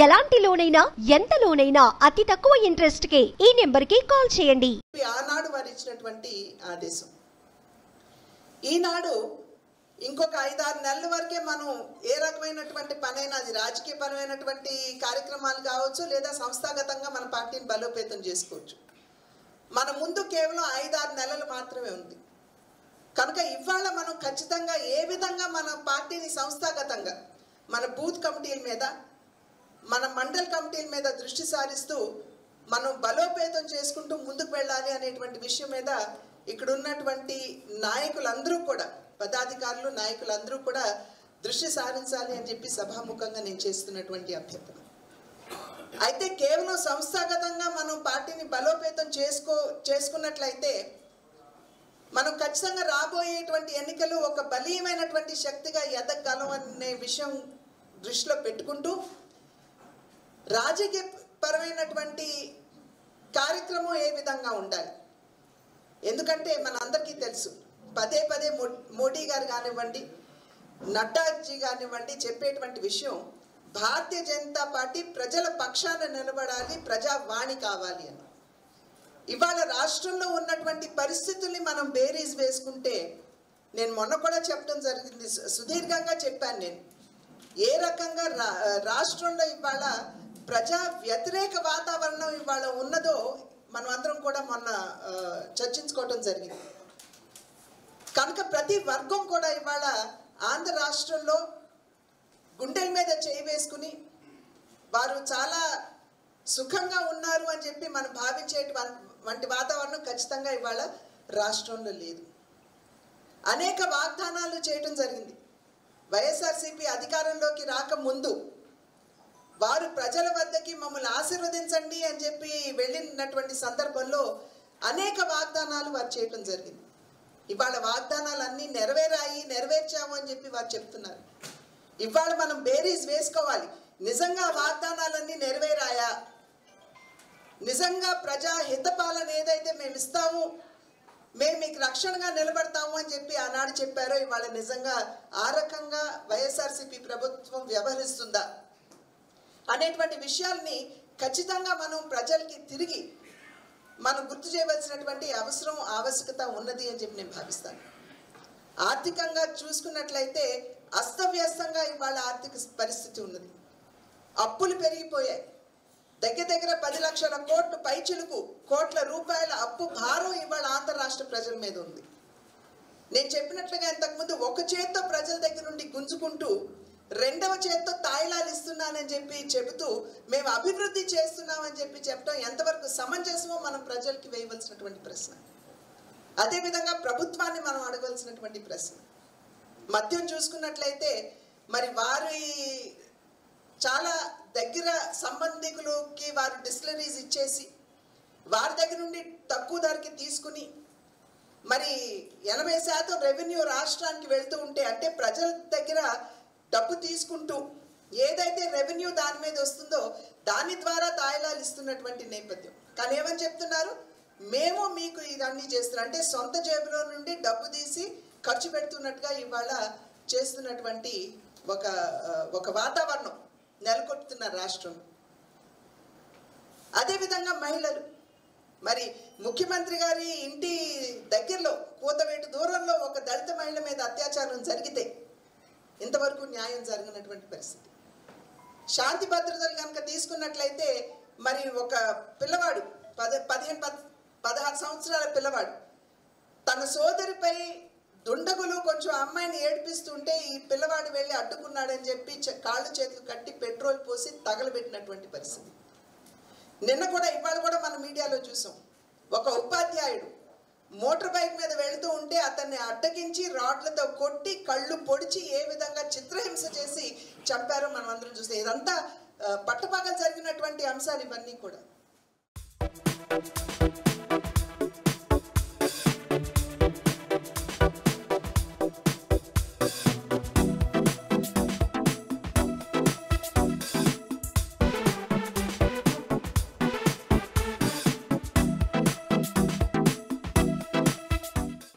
ఎలాంటి లోనైనా ఎంత లోనైనా అతి తక్కువ ఇంట్రెస్ట్ కే ఈ నెంబర్ కి కాల్ చేయండి ఇవి ఆనాడు వారు ఇచ్చినటువంటి ఆదేశం ఈనాడు ఇంకొక ఐదారు నెలల వరకే మనం ఏ రకమైనటువంటి పనైనా అది రాజకీయపరమైనటువంటి కార్యక్రమాలు కావచ్చు లేదా సంస్థాగతంగా మన పార్టీని బలోపేతం చేసుకోవచ్చు మన ముందు కేవలం ఐదారు నెలలు మాత్రమే ఉంది కనుక ఇవాళ మనం ఖచ్చితంగా ఏ విధంగా మన పార్టీని సంస్థాగతంగా మన బూత్ కమిటీల మీద మన మండల్ కమిటీల మీద దృష్టి సారిస్తూ మనం బలోపేతం చేసుకుంటూ ముందుకు వెళ్ళాలి అనేటువంటి విషయం మీద ఇక్కడ ఉన్నటువంటి నాయకులందరూ కూడా పదాధికారులు నాయకులందరూ కూడా దృష్టి సారించాలి అని చెప్పి సభాముఖంగా నేను చేస్తున్నటువంటి అభ్యర్థన అయితే కేవలం సంస్థాగతంగా మనం పార్టీని బలోపేతం చేసుకో చేసుకున్నట్లయితే మనం ఖచ్చితంగా రాబోయేటువంటి ఎన్నికలు ఒక బలీయమైనటువంటి శక్తిగా ఎదగలం అనే విషయం దృష్టిలో పెట్టుకుంటూ రాజకీయ పరమైనటువంటి కార్యక్రమం ఏ విధంగా ఉండాలి ఎందుకంటే మన అందరికీ తెలుసు పదే పదే మో- మోడీ గారు కానివ్వండి నడ్డాజీ కానివ్వండి చెప్పేటువంటి విషయం భారతీయ జనతా పార్టీ ప్రజల పక్షాన నిలబడాలి ప్రజావాణి కావాలి అని ఇవాళ రాష్ట్రంలో ఉన్నటువంటి పరిస్థితుల్ని మనం బేరీజ్ వేసుకుంటే నేను మొన్న కూడా చెప్పడం జరిగింది సు- సుదీర్ఘంగా చెప్పాను నేను ఏ రకంగా రా రాష్ట్రంలో ఇవాళ ప్రజా వ్యతిరేక వాతావరణం ఇవాళ ఉన్నదో మనం అందరం కూడా మొన్న ఆ, చర్చించుకోవటం జరిగింది కనుక ప్రతి వర్గం కూడా ఇవాళ ఆంధ్ర రాష్ట్రంలో గుండెల మీద చేయి వేసుకుని వారు చాలా సుఖంగా ఉన్నారు అని చెప్పి మనం భావించేటి వంటి వాతావరణం ఖచ్చితంగా ఇవాళ రాష్ట్రంలో లేదు అనేక వాగ్దానాలు చేయటం జరిగింది వైఎస్ఆర్సీపీ అధికారంలోకి రాకముందు వారు ప్రజల వద్దకి మమ్మల్ని ఆశీర్వదించండి అని చెప్పి వెళ్ళినటువంటి సందర్భంలో అనేక వాగ్దానాలు వారు చేయటం జరిగింది ఇవాళ వాగ్దానాలు అన్నీ నెరవేరాయి నెరవేర్చాము అని చెప్పి వారు చెప్తున్నారు ఇవాళ మనం బేరీస్ వేసుకోవాలి నిజంగా ఆ వాగ్దానాలన్నీ నెరవేరాయా నిజంగా ప్రజా హితపాలన ఏదైతే మేము ఇస్తాము మేము మీకు రక్షణగా నిలబడతాము అని చెప్పి ఆనాడు చెప్పారో ఇవాళ నిజంగా ఆ రకంగా వైఎస్ఆర్సీపీ ప్రభుత్వం వ్యవహరిస్తుందా అనేటువంటి విషయాల్ని ఖచ్చితంగా మనం ప్రజలకి తిరిగి మనం గుర్తు చేయవలసినటువంటి అవసరం ఆవశ్యకత ఉన్నది అని చెప్పి నేను భావిస్తాను ఆర్థికంగా చూసుకున్నట్లయితే అస్తవ్యస్తంగా ఇవాళ ఆర్థిక పరిస్థితి ఉన్నది అప్పులు పెరిగిపోయాయి దగ్గర దగ్గర పది లక్షల కోట్లు పైచిలుకు కోట్ల రూపాయల అప్పు భారం ఇవాళ ఆంధ్ర రాష్ట్ర ప్రజల మీద ఉంది నేను చెప్పినట్లుగా ఇంతకుముందు ఒక చేత్తో ప్రజల దగ్గర నుండి గుంజుకుంటూ రెండవ చేత్తో తాయిలాలు ఇస్తున్నానని చెప్పి చెబుతూ మేము అభివృద్ధి చేస్తున్నామని చెప్పి చెప్పడం ఎంతవరకు సమంజసమో మనం ప్రజలకి వేయవలసినటువంటి ప్రశ్న అదేవిధంగా ప్రభుత్వాన్ని మనం అడగవలసినటువంటి ప్రశ్న మద్యం చూసుకున్నట్లయితే మరి వారి చాలా దగ్గర సంబంధికులకి వారు డిస్టిలరీస్ ఇచ్చేసి వారి దగ్గర నుండి తక్కువ ధరకి తీసుకుని మరి ఎనభై శాతం రెవెన్యూ రాష్ట్రానికి వెళ్తూ ఉంటే అంటే ప్రజల దగ్గర డబ్బు తీసుకుంటూ ఏదైతే రెవెన్యూ దాని మీద వస్తుందో దాని ద్వారా తాయిలాలు ఇస్తున్నటువంటి నేపథ్యం కానీ ఏమని చెప్తున్నారు మేము మీకు ఇవన్నీ చేస్తున్నాం అంటే సొంత జేబులో నుండి డబ్బు తీసి ఖర్చు పెడుతున్నట్టుగా ఇవాళ చేస్తున్నటువంటి ఒక ఆ, ఒక వాతావరణం నెలకొట్టుతున్న రాష్ట్రం అదేవిధంగా మహిళలు మరి ముఖ్యమంత్రి గారి ఇంటి దగ్గరలో కూతవేటు దూరంలో ఒక దళిత మహిళ మీద అత్యాచారం జరిగితే ఇంతవరకు న్యాయం జరగనటువంటి పరిస్థితి శాంతి భద్రతలు కనుక తీసుకున్నట్లయితే మరి ఒక పిల్లవాడు పద పదిహేను పద్ పదహారు సంవత్సరాల పిల్లవాడు తన సోదరిపై దుండగులు కొంచెం అమ్మాయిని ఏడిపిస్తుంటే ఈ పిల్లవాడు వెళ్ళి అడ్డుకున్నాడని చెప్పి చె- కాళ్ళు చేతులు కట్టి పెట్రోల్ పోసి తగలబెట్టినటువంటి పరిస్థితి నిన్న కూడా ఇవాళ కూడా మన మీడియాలో చూసాం ఒక ఉపాధ్యాయుడు మోటార్ బైక్ మీద వెళుతూ ఉంటే అతన్ని అడ్డగించి రాడ్లతో కొట్టి కళ్ళు పొడిచి ఏ విధంగా చిత్రహింస చేసి చంపారో మనం అందరం చూస్తాం ఇదంతా ఆ, పట్టపగలు జరిగినటువంటి అంశాలు ఇవన్నీ కూడా